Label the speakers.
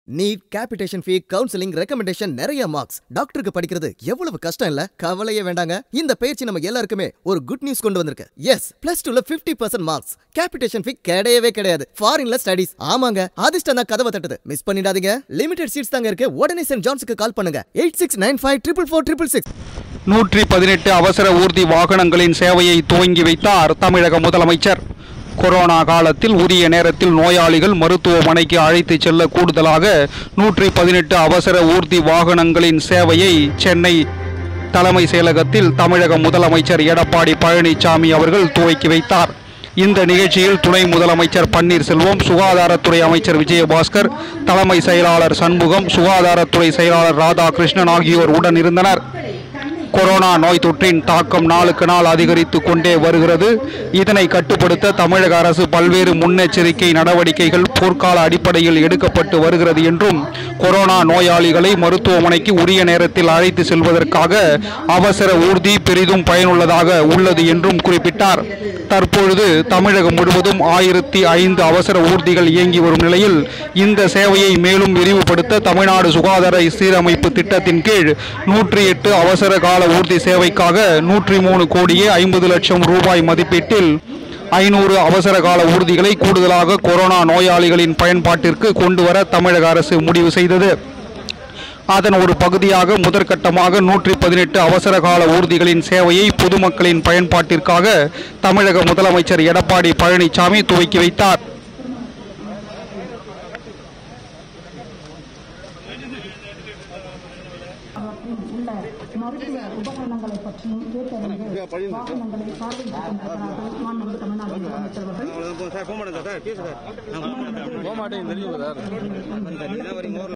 Speaker 1: NEET capitation fee counselling recommendation நிறைய marks டாக்டருக்கு படிக்கிறது எவ்வளவு கஷ்டம் இல்ல கவலையே வேண்டாங்க இந்த பயிற்சி நம்ம எல்லாருக்குமே ஒரு குட் நியூஸ் கொண்டு வந்திருக்கு எஸ் பிளஸ் டூல 50% பர்சன்ட் மார்க்ஸ் கேபிடேஷன் ஃபீ கிடையவே கிடையாது ஃபாரின்ல ஸ்டடிஸ் ஆமாங்க அதிர்ஷ்டம் தான் கதவை தட்டுது மிஸ் பண்ணிடாதீங்க லிமிடெட் சீட்ஸ் தாங்க இருக்கு உடனே சென்ட் ஜான்ஸுக்கு கால் பண்ணுங்க eight six nine five triple four triple six
Speaker 2: நூற்றி பதினெட்டு அவசர ஊர்தி வாகனங்களின் சேவையை துவங்கி வைத்தார் தமிழக முதலமைச்சர் கொரோனா காலத்தில் உரிய நேரத்தில் நோயாளிகள் மருத்துவமனைக்கு அழைத்து செல்ல கூடுதலாக நூற்றி பதினெட்டு அவசர ஊர்தி வாகனங்களின் சேவையை சென்னை தலைமை செயலகத்தில் தமிழக முதலமைச்சர் எடப்பாடி பழனிசாமி அவர்கள் துவக்கி வைத்தார் இந்த நிகழ்ச்சியில் துணை முதலமைச்சர் பன்னீர்செல்வம் சுகாதாரத்துறை அமைச்சர் விஜயபாஸ்கர் தலைமை செயலாளர் சண்முகம் சுகாதாரத்துறை செயலாளர் ராதாகிருஷ்ணன் ஆகியோர் உடன் இருந்தனர் கொரோனா நோய் தொற்றின் தாக்கம் நாளுக்கு நாள் அதிகரித்து கொண்டே வருகிறது இதனை கட்டுப்படுத்த தமிழக அரசு பல்வேறு முன்னெச்சரிக்கை நடவடிக்கைகள் போர்க்கால அடிப்படையில் எடுக்கப்பட்டு வருகிறது என்றும் கொரோனா நோயாளிகளை மருத்துவமனைக்கு உரிய நேரத்தில் அழைத்து செல்வதற்காக அவசர ஊர்தி பெரிதும் பயனுள்ளதாக உள்ளது என்றும் குறிப்பிட்டார் தற்பொழுது தமிழகம் முழுவதும் ஆயிரத்தி ஐந்து அவசர ஊர்திகள் இயங்கி வரும் நிலையில் இந்த சேவையை மேலும் விரிவுபடுத்த தமிழ்நாடு சுகாதார சீரமைப்பு திட்டத்தின் கீழ் நூற்றி எட்டு அவசர கால ஊர்தி சேவைக்காக நூற்றி மூணு கோடியே ஐம்பது லட்சம் ரூபாய் மதிப்பீட்டில் ஐநூறு அவசர கால ஊர்திகளை கூடுதலாக கொரோனா நோயாளிகளின் பயன்பாட்டிற்கு கொண்டு வர தமிழக அரசு முடிவு செய்தது அதன் ஒரு பகுதியாக முதற்கட்டமாக நூற்றி பதினெட்டு அவசர கால ஊர்திகளின் சேவையை பொதுமக்களின் பயன்பாட்டிற்காக தமிழக முதலமைச்சர் எடப்பாடி பழனிசாமி துவக்கி வைத்தார்
Speaker 3: அவற்றில் உள்ள மருத்துவ உபகரணங்களை பற்றியும் கேட்டறிந்து வாகனங்களை பார்வையிட்டுக் கொண்டிருக்கிறார்கள் மாண்புமிகு தமிழ்நாடு முதலமைச்சர் அவர்கள்
Speaker 4: சார் போக மாட்டேங்க சார் பேசு சார் போக மாட்டேங்க தெரியும் சார்